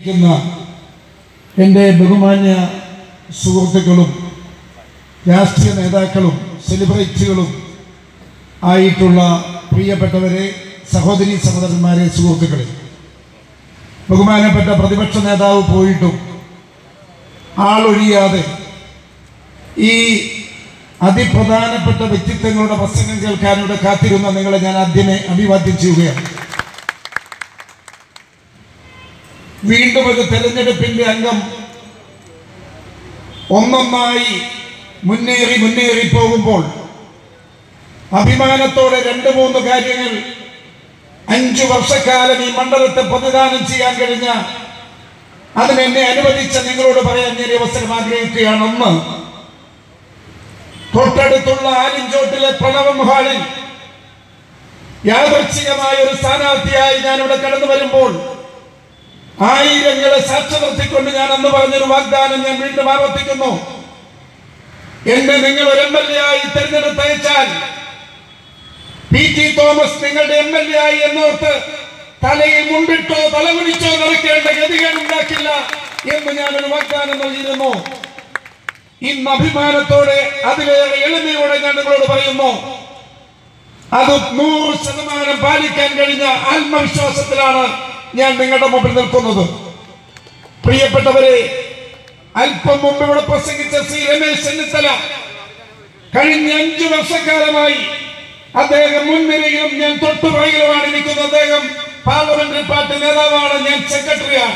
ഇരിക്കുന്ന എൻ്റെ ബഹുമാന്യ സുഹൃത്തുക്കളും രാഷ്ട്രീയ നേതാക്കളും സെലിബ്രിറ്റികളും ആയിട്ടുള്ള പ്രിയപ്പെട്ടവരെ സഹോദരി സഹോദരന്മാരെ സുഹൃത്തുക്കളെ ബഹുമാനപ്പെട്ട പ്രതിപക്ഷ നേതാവ് പോയിട്ടും ആളൊഴിയാതെ ഈ അതിപ്രധാനപ്പെട്ട വ്യക്തിത്വങ്ങളുടെ പ്രസംഗം കേൾക്കാനിവിടെ കാത്തിരുന്ന നിങ്ങളെ ഞാൻ ആദ്യമേ അഭിവാദ്യം ചെയ്യുകയാണ് വീണ്ടും ഒരു തെരഞ്ഞെടുപ്പിന്റെ അംഗം ഒന്നൊന്നായി മുന്നേറി മുന്നേറി പോകുമ്പോൾ അഭിമാനത്തോടെ രണ്ട് മൂന്ന് കാര്യങ്ങൾ അഞ്ചു വർഷക്കാലം ഈ മണ്ഡലത്തെ പ്രതിദാനം ചെയ്യാൻ കഴിഞ്ഞ അതിനെന്നെ അനുവദിച്ച നിങ്ങളോട് പറയാൻ ഞാൻ ഈ അവസരം ആഗ്രഹിക്കുകയാണ് ഒന്ന് തൊട്ടടുത്തുള്ള ആലിഞ്ചോട്ടിലെ പ്രണവം ഹാളിൽ യാദർച്ഛികമായ ഒരു സ്ഥാനാർത്ഥിയായി ഞാനിവിടെ കടന്നു വരുമ്പോൾ ആയിരങ്ങളെ സാക്ഷി നിർത്തിക്കൊണ്ട് ഞാൻ അന്ന് പറഞ്ഞൊരു വാഗ്ദാനം ഞാൻ വീണ്ടും ആവർത്തിക്കുന്നു എന്നെ നിങ്ങൾ ഒരു എം എൽ എ ആയി തിരഞ്ഞെടുത്തയച്ചാൽ പി ടി തോമസ് നിങ്ങളുടെ എം എൽ എ ആയി എന്നോർത്ത് തലയിൽ മുണ്ടിട്ടോ തലകുനിച്ചോ നടക്കേണ്ട ഗതികൾ ഉണ്ടാക്കില്ല എന്ന് ഞാനൊരു വാഗ്ദാനം നൽകിയിരുന്നു ഇന്ന് അഭിമാനത്തോടെ അതിലേറെ എളിമയോടെ ഞാൻ നിങ്ങളോട് പറയുന്നു അത് നൂറ് ശതമാനം പാലിക്കാൻ കഴിഞ്ഞ ആത്മവിശ്വാസത്തിലാണ് ഞാൻ നിങ്ങളുടെ മുമ്പിൽ നിൽക്കുന്നത് പ്രിയപ്പെട്ടവരെ അല്പം മുമ്പ് ഇവിടെ പ്രസംഗിച്ച ശ്രീ രമേശ് ചെന്നിത്തല കഴിഞ്ഞ അഞ്ചു വർഷക്കാലമായി അദ്ദേഹം മുൻനിരയിലും ഞാൻ തൊട്ടുപുറകിലുമാണ് ഇരിക്കുന്നത് അദ്ദേഹം പാർലമെന്ററി പാർട്ടി നേതാവാണ് ഞാൻ സെക്രട്ടറിയാണ്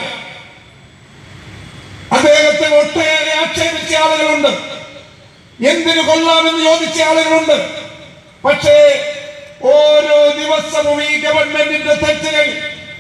അദ്ദേഹത്തെ ഒട്ടേറെ ആക്ഷേപിച്ച ആളുകളുണ്ട് എന്തിനു കൊള്ളാമെന്ന് ചോദിച്ച ആളുകളുണ്ട് പക്ഷേ ഓരോ ദിവസവും ഈ ഗവൺമെന്റിന്റെ തെറ്റുകൾ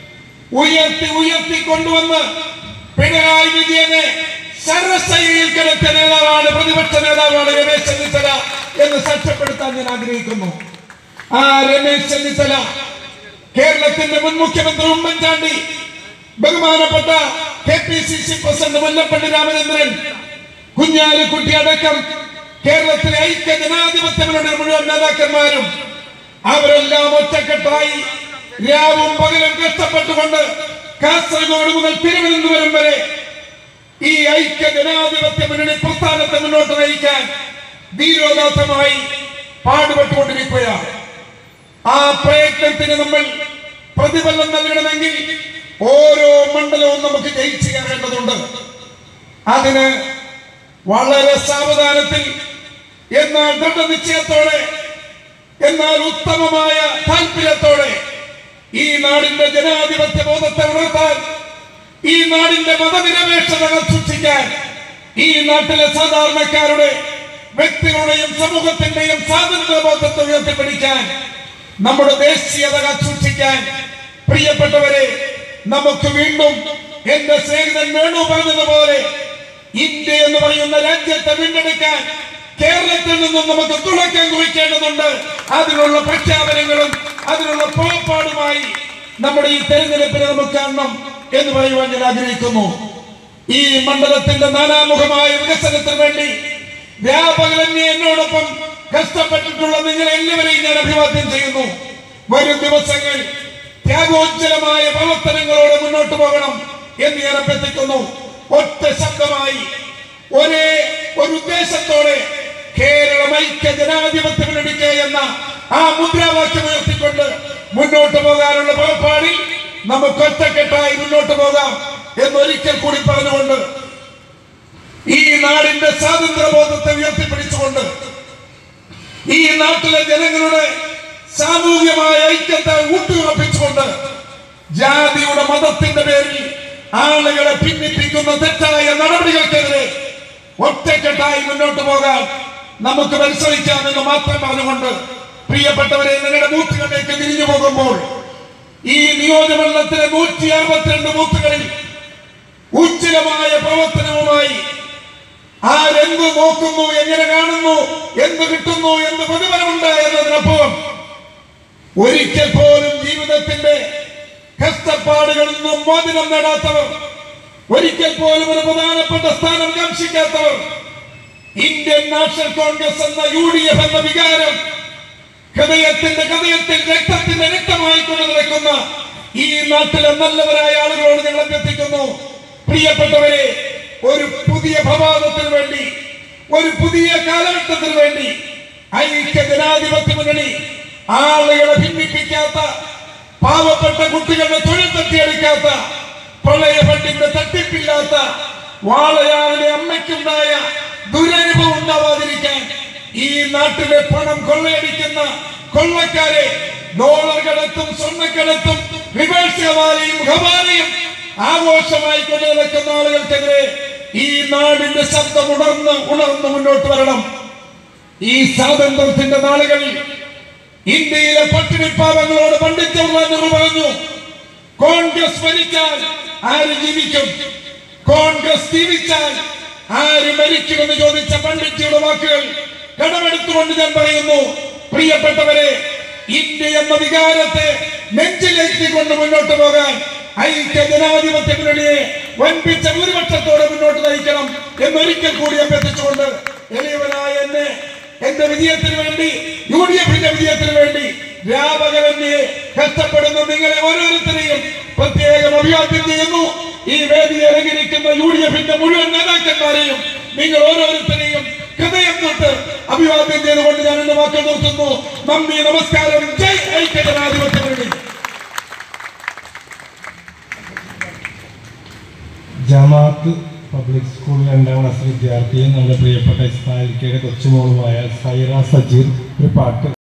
ഉയർത്തി ഉയർത്തി കൊണ്ടുവന്ന് പിണറായി വിജയനെ സർവശൈലിയിൽ കിടത്തിയ നേതാവാണ് പ്രതിപക്ഷ നേതാവാണ് രമേശ് ചെന്നിത്തല എന്ന് സാക്ഷ്യപ്പെടുത്താൻ ഞാൻ ആഗ്രഹിക്കുന്നു ആ രമേശ് ചെന്നിത്തല കേരളത്തിന്റെ മുൻ മുഖ്യമന്ത്രി ഉമ്മൻചാണ്ടി ബഹുമാനപ്പെട്ട K P C C president Mullappally Ramachandran Kunhalikutty അടക്കം കേരളത്തിലെ ഐക്യ ജനാധിപത്യ മുന്നണിയുടെ മുഴുവൻ നേതാക്കന്മാരും അവരെല്ലാം ഒറ്റക്കെട്ടായി രാവും പകലും കഷ്ടപ്പെട്ടുകൊണ്ട് കാസർഗോഡ് മുതൽ തിരുവനന്തപുരം വരെ ഈ ഐക്യ ജനാധിപത്യ മുന്നണി പ്രസ്ഥാനത്തെ മുന്നോട്ട് നയിക്കാൻ ധീരോദാത്തമായി പാടുപെട്ടുകൊണ്ടിരിക്കുകയാണ് ആ പ്രയത്നത്തിന് നമ്മൾ പ്രതിഫലം നൽകണമെങ്കിൽ ഓരോ മണ്ഡലവും നമുക്ക് ജയിച്ചു കയറേണ്ടതുണ്ട് അതിന് വളരെ സാവധാനത്തിൽ എന്നാൽ ദൃഢനിശ്ചയത്തോടെ എന്നാൽ ഉത്തമമായ താല്പര്യത്തോടെ ഈ നാടിന്റെ ജനാധിപത്യ ബോധത്തെ ഉണർത്താൻ ഈ നാടിന്റെ മതനിരപേക്ഷത സൂക്ഷിക്കാൻ ഈ നാട്ടിലെ സാധാരണക്കാരുടെ വ്യക്തികളുടെയും സമൂഹത്തിന്റെയും സ്വാതന്ത്ര്യ ബോധത്തെ ഉയർത്തിപ്പിടിക്കാൻ നമ്മുടെ ദേശീയത സൂക്ഷിക്കാൻ പ്രിയപ്പെട്ടവരെ നമുക്ക് വീണ്ടും എന്റെ സ്നേഹിതൻ വേണു പറഞ്ഞതുപോലെ ഇന്ത്യ എന്ന് പറയുന്ന രാജ്യത്തെ വീണ്ടെടുക്കാൻ കേരളത്തിൽ നിന്നും നമുക്ക് തുടക്കം കുറിക്കേണ്ടതുണ്ട് അതിനുള്ള പ്രഖ്യാപനങ്ങളും അതിനുള്ള പുറപ്പാടുമായി നമ്മുടെ ഈ തെരഞ്ഞെടുപ്പിനെ നമുക്ക് കാണണം എന്ന് പറയുവാൻ ഞാൻ ആഗ്രഹിക്കുന്നു ഈ മണ്ഡലത്തിന്റെ നാനാമുഖമായ വികസനത്തിന് വേണ്ടി വ്യാപകലന്യെ എന്നോടൊപ്പം കഷ്ടപ്പെട്ടിട്ടുള്ള നിങ്ങൾ എല്ലാവരെയും ഞാൻ അഭിവാദ്യം ചെയ്യുന്നു വരും ദിവസങ്ങൾ ത്യാഗോജ്ജലമായ പ്രവർത്തനങ്ങളോടെ മുന്നോട്ട് പോകണം എന്ന് ഞാൻ അഭ്യർത്ഥിക്കുന്നു ഒറ്റ ശബ്ദമായി ഒരേ ഒരു ഉദ്ദേശത്തോടെ കേരളം ഐക്യ ജനാധിപത്യ മുന്നണിക്ക് എന്ന ആ മുദ്രാവാക്യം ഉയർത്തിക്കൊണ്ട് മുന്നോട്ട് പോകാനുള്ള പുറപ്പാടിൽ നമുക്ക് ഒറ്റക്കെട്ടായി മുന്നോട്ട് പോകാം എന്നൊരിക്കൽ കൂടി പറഞ്ഞുകൊണ്ട് ഈ നാടിന്റെ സ്വാതന്ത്ര്യബോധത്തെ ഉയർത്തിപ്പിടിച്ചുകൊണ്ട് ഈ നാട്ടിലെ ജനങ്ങളുടെ സാമൂഹികമായ ഐക്യത്തെ ഊട്ടിയുറപ്പിച്ചുകൊണ്ട് ജാതിയുടെ മതത്തിന്റെ പേരിൽ ആളുകളെ ഭിന്നിപ്പിക്കുന്ന തെറ്റായ നടപടികൾക്കെതിരെ ഒറ്റക്കെട്ടായി മുന്നോട്ട് പോകാൻ നമുക്ക് പരിശ്രമിക്കാമെന്ന് മാത്രം പറഞ്ഞുകൊണ്ട് പ്രിയപ്പെട്ടവരെ നിങ്ങളുടെ ബൂത്തുകളിലേക്ക് തിരിഞ്ഞു പോകുമ്പോൾ ഈ നിയോജകമണ്ഡലത്തിലെ നൂറ്റി അറുപത്തിരണ്ട് ബൂത്തുകളിൽ ഉജ്ജ്വലമായ പ്രവർത്തനവുമായി ആരെന്ത് നോക്കുന്നു എങ്ങനെ കാണുന്നു എന്ത് കിട്ടുന്നു എന്ത് പ്രതിഫലമുണ്ട് എന്നതിനപ്പുറം ഒരിക്കൽ പോലും ജീവിതത്തിന്റെ കഷ്ടപ്പാടുകളിൽ നിന്നും മോചനം നേടാത്തവർ ഒരിക്കൽ പോലും ഒരു പ്രധാനപ്പെട്ട സ്ഥാനം കാക്ഷിക്കാത്തവർ ഇന്ത്യൻ നാഷണൽ കോൺഗ്രസ് എന്ന യു ഡി എഫ് എന്ന വികാരം ഹൃദയത്തിന്റെ ഹൃദയത്തിൽ രക്തത്തിന്റെ രക്തമായി കൊണ്ട് നടക്കുന്ന ഈ നാട്ടിലെ നല്ലവരായ ആളുകളോട് ഞങ്ങൾ അഭ്യർത്ഥിക്കുന്നു പ്രിയപ്പെട്ടവരെ ഒരു പുതിയ പ്രഭാതത്തിന് വേണ്ടി ഒരു പുതിയ കാലഘട്ടത്തിന് വേണ്ടി ഐക്യ ജനാധിപത്യ മുന്നണി ആളുകളെ ഭിന്നിപ്പിക്കാത്ത പാവപ്പെട്ട കുട്ടികളുടെ തൊഴിൽ തട്ടിയെടുക്കാത്ത പ്രളയ ഫണ്ടിന്റെ തട്ടിപ്പില്ലാത്ത വാളയാളിലെ അമ്മയ്ക്കുണ്ടായ ദുരനുഭവം ഉണ്ടാവാതിരിക്കാൻ ഈ നാട്ടിലെ പണം കൊള്ളയടിക്കുന്ന കൊള്ളക്കാരെ ഡോളർ കടത്തും സ്വർണ്ണക്കടത്തും റിവേഴ്സ് ഹവാലയും ഹവാലയും ആഘോഷമായി കൊണ്ടു നടക്കുന്ന ആളുകൾക്കെതിരെ ഈ നാടിന്റെ ശബ്ദം ഉണർന്ന് ഉണർന്ന് മുന്നോട്ട് വരണം ഈ സ്വാതന്ത്ര്യത്തിന്റെ നാളുകളിൽ ഇന്ത്യയിലെ പട്ടിണിപ്പാവങ്ങളോട് പണ്ഡിറ്റ് ജവഹർലാൽ നെഹ്റു പറഞ്ഞു കോൺഗ്രസ് ഭരിച്ചാൽ ആര് ജീവിക്കും കോൺഗ്രസ് ജീവിച്ചാൽ ആര് മരിക്കുമെന്ന് ചോദിച്ച പണ്ഡിറ്റ്ജിയുടെ വാക്കുകൾ കടമെടുത്തുകൊണ്ട് ഞാൻ പറയുന്നു പ്രിയപ്പെട്ടവരെ ഇന്ത്യ എന്ന വികാരത്തെ നെഞ്ചിലേറ്റിക്കൊണ്ട് മുന്നോട്ട് പോകാൻ ഐക്യ ജനാധിപത്യ മുന്നണിയെ വൻപിച്ച ഭൂരിപക്ഷത്തോടെ മുന്നോട്ട് നയിക്കണം എന്നൊരിക്കൽ കൂടി അഭ്യർത്ഥിച്ചുകൊണ്ട് എളിയവനായ എന്നെ എന്റെ വിജയത്തിന് വേണ്ടി യു ഡി എഫിന്റെ വിജയത്തിന് വേണ്ടി വ്യാപകരന്യെ കഷ്ടപ്പെടുന്ന നിങ്ങളെ ഓരോരുത്തരെയും പ്രത്യേകം അഭിവാദ്യം ചെയ്യുന്നു ഈ വേദി അലങ്കരിക്കുന്ന യു ഡി എഫിന്റെ മുഴുവൻ നേതാക്കന്മാരെയും നിങ്ങൾ ഓരോരുത്തരെയും ഹൃദയം തൊട്ട് അഭിവാദ്യം ചെയ്തുകൊണ്ട് ഞാൻ എന്റെ വാക്കുകൾ നിർത്തുന്നു നന്ദി നമസ്കാരം ജയ് ഐക്യ ജനാധിപത്യ മുന്നണി ജമാഅത്ത് പബ്ലിക് സ്കൂൾ രണ്ടാം ക്ലാസ് വിദ്യാർത്ഥിയും നമ്മുടെ പ്രിയപ്പെട്ട ഇസ്മായിൽ കെയുടെ കൊച്ചുമോളുമായ സൈറ സജീർ ഒരു പാട്ട്